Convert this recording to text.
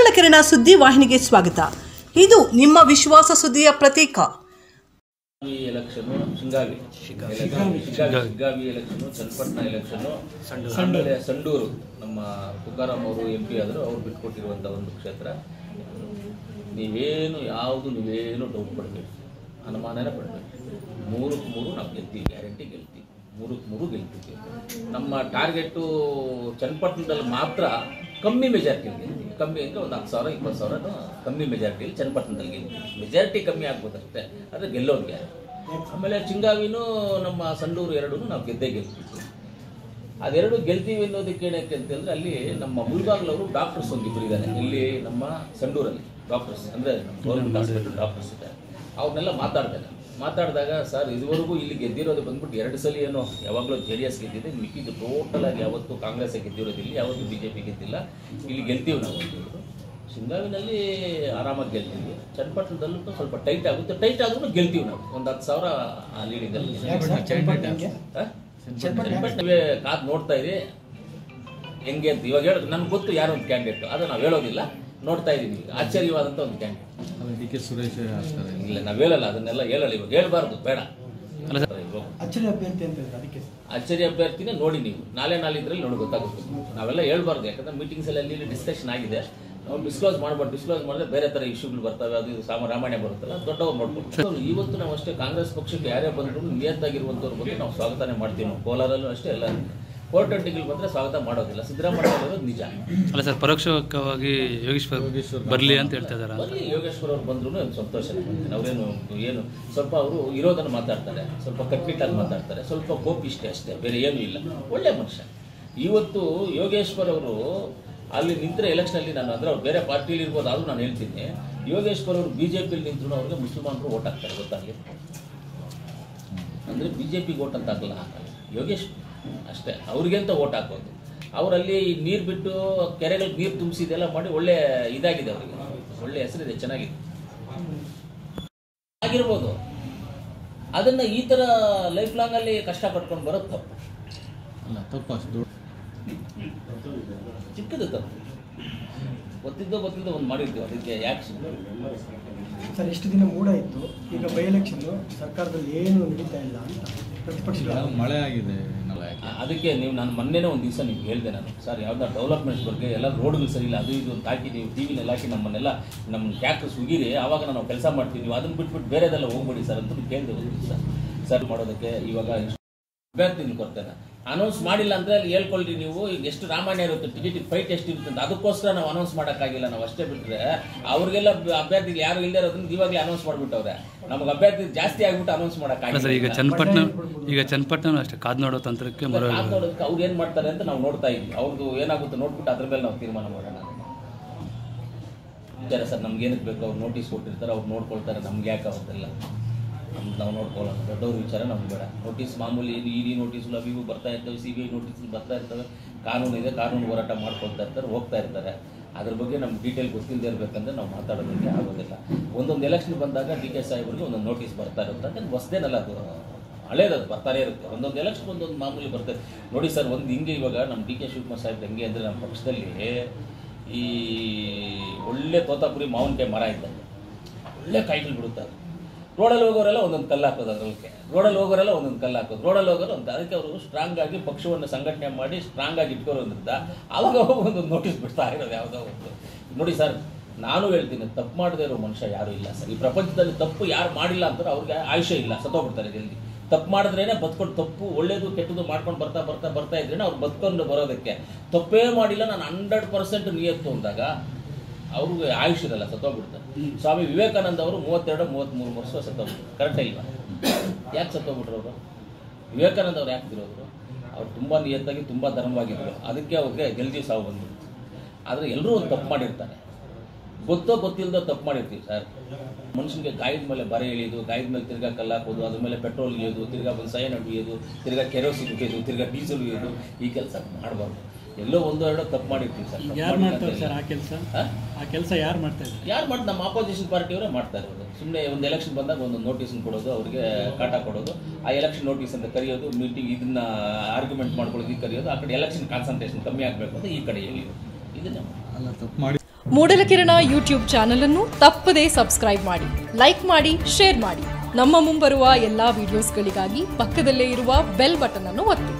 ಕಿರಣ ಸುದ್ದಿ ವಾಹಿನಿಗೆ ಸ್ವಾಗತ ಇದು ನಿಮ್ಮ ವಿಶ್ವಾಸ ಸುದ್ದಿಯ ಪ್ರತೀಕ Shiggavi election Shiggavi Shiggavi Shiggavi election Channapatna election ಆಮೇಲೆ ಸಂಡೂರು ನಮ್ಮ ತುಕಾರಾಮ್ ಅವರು ಎಂ ಪಿ ಆದರು ಅವ್ರು ಬಿಟ್ಕೊಟ್ಟಿರುವಂಥ ಒಂದು ಕ್ಷೇತ್ರ ನೀವೇನು ಯಾವುದು ನೀವೇನು ಡೌಟ್ ಪಡಬೇಕು ಅನುಮಾನನೇ ಪಡಬೇಕು ಮೂರಕ್ಕೆ ಮೂರು ನಾವು ಗೆಲ್ತೀವಿ ಗ್ಯಾರಂಟಿ ಗೆಲ್ತೀವಿ ಮೂರಕ್ಕೆ ಮೂರು ಗೆಲ್ತೀವಿ ನಮ್ಮ ಟಾರ್ಗೆಟು ಚನ್ನಪಟ್ಟಣದಲ್ಲಿ ಮಾತ್ರ ಕಮ್ಮಿ ಮೆಜಾರಿಟಿಯಲ್ಲಿ ಗೆಲ್ತೀವಿ ಕಮ್ಮಿ ಅಂದರೆ ಒಂದು ಹತ್ತು ಸಾವಿರ ಇಪ್ಪತ್ತು ಸಾವಿರ ಕಮ್ಮಿ ಮೆಜಾರಿಟಿಯಲ್ಲಿ ಚನ್ನಪಟ್ಟಣದಲ್ಲಿ ಗೆಲ್ತೀವಿ ಮೆಜಾರಿಟಿ ಕಮ್ಮಿ ಆಗ್ಬೋದಷ್ಟೇ ಆದರೆ ಗೆಲ್ಲೋದು ಗ್ಯಾರಂಟಿ ಆಮೇಲೆ ಚಿಂಗಾವಿನೂ ನಮ್ಮ ಸಂಡೂರು ಎರಡೂ ನಾವು ಗೆದ್ದೇ ಗೆಲ್ತೀವಿ ಅದೆರಡು ಗೆಲ್ತೀವಿ ಅನ್ನೋದಕ್ಕೆ ಏನಕ್ಕೆ ಅಂತಂದ್ರೆ ಅಲ್ಲಿ ನಮ್ಮ ಮುಲ್ಬಾಗ್ಲವರು ಡಾಕ್ಟರ್ಸ್ ಒಂದಿಬ್ಬರು ಇದ್ದಾರೆ ಇಲ್ಲಿ ನಮ್ಮ ಸಂಡೂರಲ್ಲಿ ಡಾಕ್ಟರ್ಸ್ ಅಂದರೆ ನಮ್ಮ ಗೌರ್ಮೆಂಟ್ ಹಾಸ್ಪಿಟಲ್ ಡಾಕ್ಟರ್ಸ್ ಇದ್ದಾರೆ ಅವ್ರನ್ನೆಲ್ಲ ಮಾತಾಡ್ದೆ ನಾನು ಮಾತಾಡಿದಾಗ ಸರ್ ಇದುವರೆಗೂ ಇಲ್ಲಿ ಗೆದ್ದಿರೋದು ಬಂದ್ಬಿಟ್ಟು ಎರಡು ಸಲ ಏನೋ ಯಾವಾಗಲೂ ಜೆ ಡಿ ಎಸ್ ಗೆದ್ದಿದೆ ಮಿಕ್ಕಿದ್ದು ಟೋಟಲ್ ಆಗಿ ಯಾವತ್ತೂ ಕಾಂಗ್ರೆಸ್ ಗೆದ್ದಿರೋದಿಲ್ಲ ಯಾವತ್ತೂ ಬಿ ಜೆ ಪಿ ಗೆದ್ದಿಲ್ಲ ಇಲ್ಲಿ ಗೆಲ್ತೀವಿ ನಾವು ಅಂತಿದ್ರು ಶಿಂಗಾವಿನಲ್ಲಿ ಆರಾಮಾಗಿ ಗೆಲ್ತೀವಿ ಚನ್ನಪಟ್ಟಣದಲ್ಲೂ ಸ್ವಲ್ಪ ಟೈಟ್ ಆಗುತ್ತೆ ಟೈಟ್ ಆದ್ರೂ ಗೆಲ್ತೀವಿ ನಾವು ಒಂದು ಹತ್ತು ಸಾವಿರ ಲೀಡಿಂಗಲ್ಲಿ ನೀವೇ ಕಾದ್ ನೋಡ್ತಾ ಇರಿ ಹೆಂಗೆ ಅಂತ ಇವಾಗ ಹೇಳೋದು ನನ್ಗೆ ಗೊತ್ತು ಯಾರು ಒಂದು ಕ್ಯಾಂಡಿಡೇಟ್ ಅದು ನಾವು ಹೇಳೋದಿಲ್ಲ ನೋಡ್ತಾ ಇದೀವಿ ಈಗ ಆಶ್ಚರ್ಯವಾದಂಥ ಒಂದು ಕ್ಯಾಂಡಿಡೇಟ್ ಡಿ ಕೆ ಸುರೇಶ್ ಆಗ್ತಾರೆ ಇಲ್ಲ ನಾವು ಹೇಳಲ್ಲ ಅದನ್ನೆಲ್ಲ ಹೇಳಲ್ಲ ಇವಾಗ ಹೇಳ್ಬಾರ್ದು ಬೇಡ ಇವಾಗ ಅಚ್ಚರಿ ಅಭ್ಯರ್ಥಿ ಅಂತ ಇದ್ದಾರೆ ಅದಕ್ಕೆ ಅಚ್ಚರಿ ಅಭ್ಯರ್ಥಿನೇ ನೋಡಿ ನೀವು ನಾಳೆ ನಾಳಿದ್ರಲ್ಲಿ ನೋಡಿ ಗೊತ್ತಾಗುತ್ತೆ ನಾವೆಲ್ಲ ಹೇಳ್ಬಾರ್ದು ಯಾಕಂದ್ರೆ ಮೀಟಿಂಗ್ಸ್ ಎಲ್ಲ ಅಲ್ಲಿ ಡಿಸ್ಕಷನ್ ಆಗಿದೆ ನಾವು ಡಿಸ್ಕ್ಲೋಸ್ ಮಾಡ್ಬಾರ್ದು ಡಿಸ್ಕ್ಲೋಸ್ ಮಾಡಿದ್ರೆ ಬೇರೆ ಥರ ಇಶ್ಯೂಗಳು ಬರ್ತವೆ ಅದು ಇದು ಸಾಮ ರಾಮಾಯಣ ಬರುತ್ತಲ್ಲ ದೊಡ್ಡವ್ರು ನೋಡ್ಕೊಂಡು ಇವತ್ತು ನಾವು ಅಷ್ಟೇ ಕಾಂಗ್ರೆಸ್ ಪಕ್ಷಕ್ಕೆ ಯಾರೇ ಬಂದ್ರು ನಿಯತ್ತಾಗಿರುವಂಥವ್ರ ಬಗ್ಗೆ ನಾವು ಸ್ವಾಗತನೇ ಮಾಡ್ತೀವಿ ನಾವು ಕೋಲಾರಲ್ಲೂ ಅಷ್ಟೇ ಎಲ್ಲ ಕೋರ್ಟ್ ಟಿಗಳು ಬಂದರೆ ಸ್ವಾಗತ ಮಾಡೋದಿಲ್ಲ ಸಿದ್ದರಾಮಯ್ಯ ಅವರೋದು ನಿಜ ಅಲ್ಲ ಸರ್ ಪರೋಕ್ಷವಾಗಿ ಯೋಗೇಶ್ವರ್ ಬರಲಿ ಅಂತ ಹೇಳ್ತಾ ಇದಾರ ಬನ್ನಿ ಯೋಗೇಶ್ವರ್ ಅವ್ರು ಬಂದ್ರು ಒಂದು ಸಂತೋಷ ಅವರೇನು ಏನು ಸ್ವಲ್ಪ ಅವರು ಇರೋದನ್ನು ಮಾತಾಡ್ತಾರೆ ಸ್ವಲ್ಪ ಕಟ್ನಿಟ್ಟಾಗಿ ಮಾತಾಡ್ತಾರೆ ಸ್ವಲ್ಪ ಕೋಪಿಷ್ಟೇ ಅಷ್ಟೇ ಬೇರೆ ಏನೂ ಇಲ್ಲ ಒಳ್ಳೆ ಮನುಷ್ಯ ಇವತ್ತು ಯೋಗೇಶ್ವರ್ ಅವರು ಅಲ್ಲಿ ನಿಂತರೆ ಎಲೆಕ್ಷನಲ್ಲಿ ನಾನು ಅಂದ್ರೆ ಅವ್ರು ಬೇರೆ ಪಾರ್ಟಿಲಿ ಇರ್ಬೋದು ಆದ್ರೂ ನಾನು ಹೇಳ್ತೀನಿ ಯೋಗೇಶ್ವರ್ ಅವರು ಬಿ ಜೆ ಪಿಲಿ ನಿಂತರು ಅವ್ರಿಗೆ ಮುಸಲ್ಮಾನರು ಓಟ್ ಹಾಕ್ತಾರೆ ಗೊತ್ತಾಗಲಿ ಅಂದರೆ ಬಿ ಜೆ ಪಿಗೆ ಓಟ್ ಅಂತ ಹಾಕಲ್ಲ ಹಾಕಲ್ಲ ಯೋಗೇಶ್ ಅಷ್ಟೇ ಅವ್ರಿಗೆ ಅಂತ ಓಟ್ ಹಾಕೋದು ಅವರಲ್ಲಿ ನೀರು ಬಿಟ್ಟು ಕೆರೆಗಳಿಗೆ ನೀರು ತುಂಬಿಸಿದೆಲ್ಲ ಮಾಡಿ ಒಳ್ಳೆ ಇದಾಗಿದೆ ಅವರಿಗೆ ಒಳ್ಳೆ ಹೆಸರಿದೆ ಚೆನ್ನಾಗಿದೆ ಆಗಿರ್ಬೋದು ಅದನ್ನ ಈ ಥರ ಲೈಫ್ ಲಾಂಗ್ ಅಲ್ಲಿ ಕಷ್ಟ ಪಟ್ಕೊಂಡು ಬರೋದು ತಪ್ಪು ಅಲ್ಲ ತಪ್ಪು ಅಷ್ಟು ದೊಡ್ಡ ಚಿಕ್ಕದು ತಪ್ಪು ಗೊತ್ತಿದ್ದೋ ಗೊತ್ತಿದ್ದೋ ಒಂದು ಮಾಡಿರ್ತೀವಿ ಅದಕ್ಕೆ ಯಾಕೆ ಸುಮ್ಮನೆ ಸರ್ ಎಷ್ಟು ದಿನ ಮೂಡ ಇತ್ತು ಈಗ ಬೈ ಎಲೆಕ್ಷನ್ ಸರ್ಕಾರದಲ್ಲಿ ಏನು ನಡೀತಾ ಇಲ್ಲ ಅಂತ ಪ್ರತಿಪಕ್ಷಗಳು ಮಳೆ ಆಗಿದೆ ಏನಲ್ಲ ಯಾಕೆ ಆ- ಅದಕ್ಕೆ ನೀವು ನಾನು ಮೊನ್ನೆನೇ ಒಂದು ದಿವಸ ನಿಮ್ಗೆ ಹೇಳಿದೆ ನಾನು ಸರ್ ಯಾವ್ದಾ ಡೆವಲಪ್ಮೆಂಟ್ಸ್ ಬಗ್ಗೆ ಎಲ್ಲ ರೋಡ್ಗಳು ಸರಿ ಇಲ್ಲ ಅದು ಇದು ಅಂತ ಹಾಕಿ ನೀವು ಟಿ ವಿನಲ್ಲಿ ಹಾಕಿ ನಮ್ಮನ್ನೆಲ್ಲ ನಮ್ಮ ಟ್ಯಾಕ್ಟರ್ಸ್ ಉಗಿರಿ ಆವಾಗ ನಾವು ಕೆಲಸ ಮಾಡ್ತೀವಿ ನೀವು ಅದನ್ನ ಬಿಟ್ಬಿಟ್ಟು ಬೇರೆದೆಲ್ಲ ಹೋಗ್ಬೇಡಿ ಸರ್ ಅಂತ ಕೇಳಿದೆ ಒಂದು ದಿವಸ ಸರ್ ಮಾಡೋದಕ್ಕೆ ಇವಾಗ ಅಭ್ಯರ್ಥಿ ಕೊಡ್ತೇನೆ ಅನೌನ್ಸ್ ಮಾಡಿಲ್ಲ ಅಂದ್ರೆ ಅಲ್ಲಿ ಹೇಳ್ಕೊಳ್ರಿ ನೀವು ಈಗ ಎಷ್ಟು ರಾಮಾಯಣ ಇರುತ್ತೆ ಟಿಕೆಟ್ ಫೈಟ್ ಎಷ್ಟು ಇರುತ್ತೆ ಅಂತ ಅದಕ್ಕೋಸ್ಕರ ನಾವು ಅನೌನ್ಸ್ ಮಾಡೋಕ್ಕಾಗಿಲ್ಲ ನಾವು ಅಷ್ಟೇ ಬಿಟ್ಟರೆ ಅವ್ರಿಗೆಲ್ಲ ಅಭ್ಯರ್ಥಿ ಯಾರು ಇಲ್ಲದೆ ಇರೋದನ್ನ ಇವಾಗಲೇ ಅನೌನ್ಸ್ ಮಾಡ್ಬಿಟ್ಟವ್ರೆ ನಮಗೆ ಅಭ್ಯರ್ಥಿ ಜಾಸ್ತಿ ಆಗ್ಬಿಟ್ಟು ಅನೌನ್ಸ್ ಅಲ್ಲ ಸರ್ ಈಗ ಮಾಡೋಕ್ಕಾಗಿಲ್ಲ ಚನ್ನಪಟ್ಟಣ ಈಗ ಚನ್ನಪಟ್ಟಣ ಅಷ್ಟೇ ಕಾದು ನೋಡೋ ತಂತ್ರಕ್ಕೆ ಮರ ಕಾದ್ ನೋಡೋದಕ್ಕೆ ಅವ್ರು ಏನ್ ಮಾಡ್ತಾರೆ ಅಂತ ನಾವು ನೋಡ್ತಾ ಇದ್ವಿ ಅವ್ರದ್ದು ಏನಾಗುತ್ತೆ ನೋಡ್ಬಿಟ್ಟು ಅದ್ರ ಮೇಲೆ ನಾವು ತೀರ್ಮಾನ ಮಾಡೋಣ ಸರ್ ಸರ್ ನಮ್ಗೆ ಏನಕ್ಕೆ ಬೇಕು ಅವ್ರು ನೋಟಿಸ್ ಕೊಟ್ಟಿರ್ತಾರೆ ಅವ್ರು ನೋಡ್ಕೊಳ್ತಾರೆ ನಮ್ಗೆ ಯಾಕೆ ಅವತ್ತೆಲ್ಲ ನಮ್ಗೆ ನಾವು ನೋಡ್ಕೊಳ್ಳೋಣ ದೊಡ್ಡವ್ರ ವಿಚಾರ ನಮ್ಗೆ ಬೇಡ ನೋಟಿಸ್ ಮಾಮೂಲಿ ಇದು ಇ ಡಿ ನೋಟಿಸ್ಗಳು ಅವು ಇವು ಬರ್ತಾ ಇರ್ತವೆ ಸಿ ಬಿ ಐ ನೋಟಿಸ್ಗಳು ಬರ್ತಾ ಇರ್ತವೆ ಕಾನೂನು ಇದೆ ಕಾನೂನು ಹೋರಾಟ ಮಾಡ್ಕೊಳ್ತಾ ಇರ್ತಾರೆ ಹೋಗ್ತಾ ಇರ್ತಾರೆ ಅದ್ರ ಬಗ್ಗೆ ನಮ್ಗೆ ಡೀಟೇಲ್ ಗೊತ್ತಿಲ್ಲದೆ ಇರಬೇಕಂದ್ರೆ ನಾವು ಮಾತಾಡೋದಕ್ಕೆ ಆಗೋದಿಲ್ಲ ಒಂದೊಂದು ಎಲೆಕ್ಷನ್ ಬಂದಾಗ ಡಿ ಕೆ ಸಾಹೇಬರಿಗೆ ಒಂದೊಂದು ನೋಟಿಸ್ ಬರ್ತಾ ಇರುತ್ತೆ ಅದನ್ನು ಹೊಸದೇನಲ್ಲ ಅದು ಹಳೇದದು ಬರ್ತಾನೆ ಇರುತ್ತೆ ಒಂದೊಂದು ಎಲೆಕ್ಷನ್ ಒಂದೊಂದು ಮಾಮೂಲಿ ಬರ್ತದೆ ನೋಡಿ ಸರ್ ಒಂದು ಹಿಂಗೆ ಇವಾಗ ನಮ್ಮ ಡಿ ಕೆ ಶಿವಕುಮಾರ್ ಸಾಹೇಬ್ ಹೆಂಗೆ ಅಂದರೆ ನಮ್ಮ ಪಕ್ಷದಲ್ಲಿ ಈ ಒಳ್ಳೆ ತೋತಾಪುರಿ ಮಾವಿನಕಾಯಿ ಮರ ಇದ್ದಂಗೆ ಒಳ್ಳೆ ಕಾಯಿಗಳು ಬಿಡುತ್ತೆ ಅದು ರೋಡಲ್ಲಿ ಹೋಗೋರೆಲ್ಲ ಒಂದೊಂದು ಕಲ್ಲು ಹಾಕೋದು ಅದರೊಳಗೆ ರೋಡಲ್ಲಿ ಹೋಗೋರೆಲ್ಲ ಒಂದೊಂದು ಕಲ್ಲು ಹಾಕೋದು ರೋಡಲ್ಲಿ ಹೋಗೋರು ಒಂದು ಅದಕ್ಕೆ ಅವರು ಸ್ಟ್ರಾಂಗ್ ಆಗಿ ಪಕ್ಷವನ್ನು ಸಂಘಟನೆ ಮಾಡಿ ಸ್ಟ್ರಾಂಗ್ ಆಗಿ ಇಟ್ಕೋರೋದ್ರಿಂದ ಅವಾಗ ಅವಾಗ ಒಂದೊಂದು ನೋಟಿಸ್ ಬಿಡ್ತಾ ಇರೋದು ಯಾವುದೋ ಒಂದು ನೋಡಿ ಸರ್ ನಾನು ಹೇಳ್ತೀನಿ ತಪ್ಪು ಮಾಡದೇ ಇರೋ ಮನುಷ್ಯ ಯಾರು ಇಲ್ಲ ಸರ್ ಈ ಪ್ರಪಂಚದಲ್ಲಿ ತಪ್ಪು ಯಾರು ಮಾಡಿಲ್ಲ ಅಂತಾರೆ ಅವ್ರಿಗೆ ಆಯುಷ್ಯ ಇಲ್ಲ ಸತ್ತೋಗ್ಬಿಡ್ತಾರೆ ಜಲ್ದಿ ತಪ್ಪು ಮಾಡಿದ್ರೇನೆ ಬದುಕೊಂಡು ತಪ್ಪು ಒಳ್ಳೇದು ಕೆಟ್ಟದು ಮಾಡ್ಕೊಂಡು ಬರ್ತಾ ಬರ್ತಾ ಬರ್ತಾ ಇದ್ರೇನೆ ಅವ್ರು ಬದುಕೊಂಡು ಬರೋದಕ್ಕೆ ತಪ್ಪೇ ಮಾಡಿಲ್ಲ ನಾನು ಹಂಡ್ರೆಡ್ ಪರ್ಸೆಂಟ್ ನಿಯತ್ತು ಅಂದಾಗ ಅವ್ರಿಗೆ ಆಯುಷ್ ಇರಲ್ಲ ಸತ್ತೋಗ್ಬಿಡ್ತಾರೆ ಸ್ವಾಮಿ ವಿವೇಕಾನಂದ ಅವರು ಮೂವತ್ತೆರಡು ಮೂವತ್ತ್ಮೂರು ವರ್ಷ ಸತ್ತೋಗ್ಬಿಟ್ರು ಕರೆಕ್ಟೇ ಇಲ್ವಾ ಯಾಕೆ ಸತ್ತೋಗ್ಬಿಟ್ರು ಅವರು ವಿವೇಕಾನಂದ ಅವ್ರು ಯಾಕೆ ಇರೋರು ಅವ್ರು ತುಂಬ ನಿಯತ್ತಾಗಿ ತುಂಬ ಧರ್ಮವಾಗಿದ್ರು ಅದಕ್ಕೆ ಅವ್ರಿಗೆ ಜಲ್ದಿ ಸಾವು ಬಂದ್ಬಿಡ್ತು ಆದರೆ ಎಲ್ಲರೂ ಒಂದು ತಪ್ಪು ಮಾಡಿರ್ತಾರೆ ಗೊತ್ತೋ ಗೊತ್ತಿಲ್ಲದೋ ತಪ್ಪು ಮಾಡಿರ್ತೀವಿ ಸರ್ ಮನುಷ್ಯನಿಗೆ ಗಾಯದ ಮೇಲೆ ಬರೆ ಎಳೆಯೋದು ಗಾಯದ ಮೇಲೆ ತಿರ್ಗಾ ಕಲ್ಲು ಹಾಕೋದು ಅದ್ರ ಮೇಲೆ ಪೆಟ್ರೋಲ್ ಇಳಿಯೋದು ತಿರ್ಗಾ ಬಂದು ಸೈನ್ ಹಿಡಿಯೋದು ತಿರ್ಗಾ ಕೆರೋಸಿನ್ ಹಿಡಿಯೋದು ತಿರ್ಗಾ ಡೀಸೆಲ್ ಇಳಿಯೋದು ಈ ಕೆಲಸ ಮಾಡಬಾರ್ದು ಎಲ್ಲೋ ಒಂದು ಎರಡೋ ತಪ್ಪು ಮಾಡಿರ್ತೀವಿ ಸರ್ ಯಾರು ಮಾಡ್ತಾರೆ ಸರ್ ಆ ಕೆಲಸ ಹಾ? ಆ ಕೆಲಸ ಯಾರು ಮಾಡ್ತಾ ಇದ್ದಾರೆ ಯಾರು ಮಾಡಿ ನಮ್ಮ ಆಪೋಸಿಷನ್ ಪಾರ್ಟಿಯವರೇ ಮಾಡ್ತಾ ಇರೋದು ಸುಮ್ಮನೆ ಒಂದು ಎಲೆಕ್ಷನ್ ಬಂದಾಗ ಒಂದು ನೋಟಿಸ್ ಕೊಡೋದು ಅವರಿಗೆ ಕಾಟ ಕೊಡೋದು ಆ ಎಲೆಕ್ಷನ್ ನೋಟಿಸ್ ಅಂತ ಕರೆಯೋದು ಮೀಟಿಂಗ್ ಇದನ್ನ ಆರ್ಗ್ಯುಮೆಂಟ್ ಮಾಡ್ಕೊಳ್ಳೋದು ಈ ಕರೆಯೋದು ಆ ಕಡೆ ಎಲೆಕ್ಷನ್ ಕಾನ್ಸಂಟ್ರೇಷನ್ ಕಮ್ಮಿ ಆಗಬೇಕು ಅಂತ ಈ ಕಡೆ ಹೇಳಿದ್ರು ಇದನ್ನೇ ಮಾಡೋದು. ಅಲ್ಲ ತಪ್ಪು ಮಾಡಿ ಮೂಡಲಕಿರಣ ಯೂಟ್ಯೂಬ್ ಚಾನಲ್ ಅನ್ನು ತಪ್ಪದೇ ಸಬ್ಸ್ಕ್ರೈಬ್ ಮಾಡಿ ಲೈಕ್ ಮಾಡಿ ಶೇರ್ ಮಾಡಿ ನಮ್ಮ ಮುಂಬರುವ ಎಲ್ಲಾ ವಿಡಿಯೋಸ್ಗಳಿಗಾಗಿ ಪಕ್ಕದಲ್ಲೇ ಇರುವ ಬೆಲ್ ಬಟನ್ ಅನ್ನು ಒತ್ತಿ